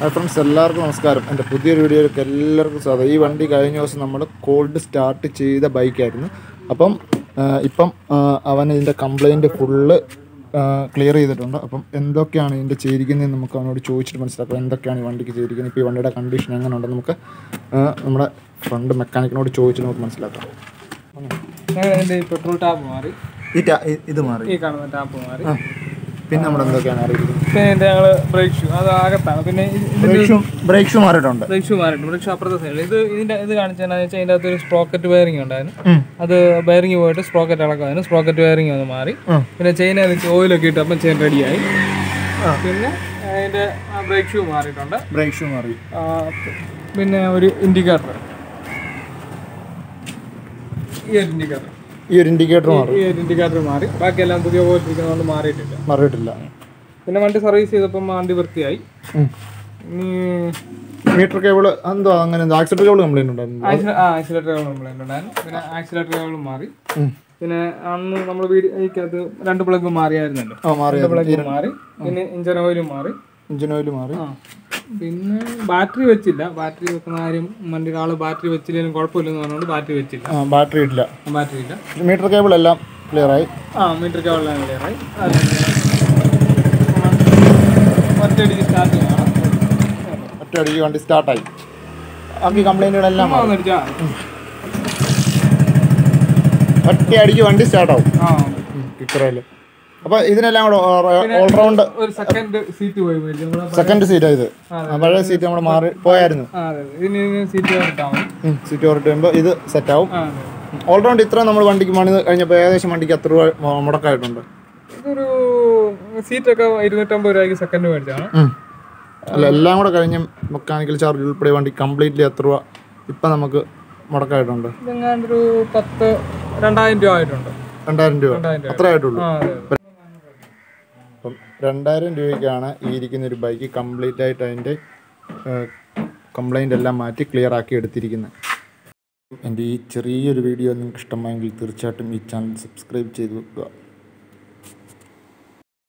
Hi friends എല്ലാവർക്കും നമസ്കാരം എൻ്റെ പുതിയൊരു വീഡിയോയിലേക്ക് എല്ലാവർക്കും സ്വാഗതം ഈ വണ്ടി കഴിഞ്ഞ ദിവസം നമ്മൾ കോൾഡ് സ്റ്റാർട്ട് ചെയ്ത ബൈക്കായിരുന്നു അപ്പം ആ, ഇപ്പം ആ, അവൻ ഇതിൻ്റെ കംപ്ലൈൻറ്റ് ഫുള്ള് ക്ലിയർ ചെയ്തിട്ടുണ്ട് അപ്പം എന്തൊക്കെയാണ് ഇതിൻ്റെ ചെയ്തിരിക്കുന്നതെന്ന് നമുക്ക് അവനോട് ചോദിച്ചിട്ട് മനസ്സിലാക്കാം എന്തൊക്കെയാണ് ഈ വണ്ടിക്ക് ചെയ്തിരിക്കുന്നത് ഇപ്പോൾ ഈ വണ്ടിയുടെ കണ്ടീഷൻ എങ്ങനെ ഉണ്ടെന്ന് നമുക്ക് ആ, നമ്മുടെ ഫ്രണ്ട് മെക്കാനിക്കിനോട് ചോദിച്ചിട്ട് നമുക്ക് മനസ്സിലാക്കാം ഞങ്ങൾ ഇതിന്റെ ഈ പെട്രോൾ ടാപ്പ് മാറി ഈ ഇത് മാറി ഈ കാണുന്ന ടാപ്പ് മാറി പിന്നെ നമ്മുടെ എന്തൊക്കെയാണ് അറിയിക്കുന്നത് പിന്നെ ഇതിന്റെ ഞങ്ങൾ ബ്രേക്ക് ഷൂ അത് അകത്താണ് പിന്നെ ഇത് ഇതിന്റെ ബ്രേക്ക് ഷൂ ബ്രേക്ക് ഷൂ മാറിയിട്ടുണ്ട് ബ്രേക്ക് ഷൂ മാറിയിട്ടുണ്ട് ബ്രേക്ക് ഷൂ അപ്പുറത്തെ സൈഡിൽ ഇത് ഇതിന്റെ ഇത് കാണിച്ചാൽ വെച്ചാൽ ഇതിന്റെ അകത്ത് ഒരു സ്പ്രോക്കറ്റ് വയറിംഗ് ഉണ്ടായിരുന്നു ഉം. അത് വയറിംഗ് പോയിട്ട് സ്പ്രോക്കറ്റ് ഇളക്കായിരുന്നു സ്പ്രോക്കറ്റ് വയറിംഗ് ഒന്ന് മാറി ഉം. പിന്നെ ചെയിൻ ഓയിലൊക്കെ ഇട്ട് അപ്പം ചെയിൻ റെഡിയായി പിന്നെ അതിന്റെ ബ്രേക്ക് ഷൂ മാറിയിട്ടുണ്ട് ബ്രേക്ക് ഷൂ മാറി ആ, പിന്നെ ഒരു ഇൻഡിക്കേറ്റർ ഈ ഒരു ഇൻഡിക്കേറ്റർ ഈ ഒരു ഇൻഡിക്കേറ്റർ മാറി ഈ ഒരു ഇൻഡിക്കേറ്റർ മാറി ബാക്കിയെല്ലാം പുതിയ പോയിട്ടിരിക്കുന്നതുകൊണ്ട് മാറിയിട്ടില്ല മാറിയിട്ടില്ല പിന്നെ വണ്ടി സർവീസ് ചെയ്തപ്പം വണ്ടി വൃത്തിയായി ഉം. ഇനി മീറ്റർ കേബിൾ എന്തോ അങ്ങനെ ആക്സിഡന്റ് കേബിൾ കംപ്ലൈന്റ് ഉണ്ടായിരുന്നു ആക്സില- ആ ആക്സിലേറ്റർ കേബിൾ കംപ്ലൈന്റ് ഉണ്ടായിരുന്നു പിന്നെ ആക്സിലേറ്റർ കേബിൾ മാറി ഉം. പിന്നെ അന്ന് നമ്മൾ വീടിക്കകത്ത് രണ്ട് പ്ലഗ് മാറിയായിരുന്നല്ലോ ആ മാറി രണ്ട് പ്ലഗ് മാറി പിന്നെ ഇഞ്ചൻ ഓയിലും മാറി എഞ്ചിൻ ഓയിൽ മാറി ആ പിന്നെ ബാറ്ററി വെച്ചില്ല ബാറ്ററി വെക്കുന്ന കാര്യം വണ്ടിയുടെ ആള് ബാറ്ററി വെച്ചില്ലെങ്കിലും കുഴപ്പമില്ലെന്ന് പറഞ്ഞുകൊണ്ട് ബാറ്ററി വെച്ചില്ല ആ ബാറ്ററി ഇല്ല ബാറ്ററി ഇല്ല മീറ്റർ കേബിൾ എല്ലാം ക്ലിയർ ആയി ആ മീറ്റർ കേബിളെല്ലാം ക്ലിയറായി ഒറ്റയടിക്ക് സ്റ്റാർട്ട് ചെയ്യണം ഒറ്റ അടിക്ക് വണ്ടി സ്റ്റാർട്ടായി ബാക്കി കംപ്ലൈന്റുകളെല്ലാം മാറി ഒന്നടിച്ചാ ഒറ്റ അടിക്ക് വണ്ടി സ്റ്റാർട്ടാവും ആ കിക്കറയിൽ അപ്പോൾ ഇതിനെല്ലാം കൂടെ ഓൾറൗണ്ട് ഒരു സെക്കൻഡ് സീറ്റ് പോയി മേടിച്ചു നമ്മള് സെക്കൻഡ് സീറ്റാണ് ഇത് ആ, പഴയ സീറ്റ് നമ്മൾ മാറി പോയായിരുന്നു ആ അതെ അതെ. ഇതിന് ഇതിന് സീറ്റ് ഇട്ടാൽ മതി സീറ്റ് ഓർഡർ ചെയ്യുമ്പോൾ ഇത് സെറ്റാവും ആ അതെ ഓൾറൗണ്ട് ഇത്ര നമ്മൾ വണ്ടിക്ക് പണിത് കഴിഞ്ഞപ്പോൾ ഏകദേശം വണ്ടിക്ക് എത്ര രൂപ മു- മുടക്കായിട്ടുണ്ട് ഇതൊരു സീറ്റൊക്കെ ഇരുന്നൂറ്റമ്പത് രൂപയ്ക്ക് സെക്കൻഡ് മേടിച്ചാണ് ഉം. അല്ല എല്ലാം കൂടെ കഴിഞ്ഞ് മെക്കാനിക്കൽ ചാർജ് ഉൾപ്പെടെ വണ്ടി കംപ്ലീറ്റ്ലി എത്ര രൂപ ഇപ്പം നമുക്ക് മുടക്കായിട്ടുണ്ട് ഇതെങ്ങാണ്ടൊരു പത്ത് രണ്ടായിരം രൂപ ആയിട്ടുണ്ട് രണ്ടായിരം രൂപ രണ്ടായിരം രൂപ അത്രേ ആയിട്ടുള്ളൂ ആ അതെ അതെ അപ്പം രണ്ടായിരം രൂപയ്ക്കാണ് ഈ ഇരിക്കുന്ന ഒരു ബൈക്ക് കംപ്ലീറ്റ് ആയിട്ട് അതിൻ്റെ കംപ്ലൈൻ്റ് എല്ലാം മാറ്റി ക്ലിയർ ആക്കി എടുത്തിരിക്കുന്നത് എൻ്റെ ഈ ചെറിയൊരു വീഡിയോ നിങ്ങൾക്ക് ഇഷ്ടമായെങ്കിൽ തീർച്ചയായിട്ടും ഈ ചാനൽ സബ്സ്ക്രൈബ് ചെയ്ത് വെക്കുക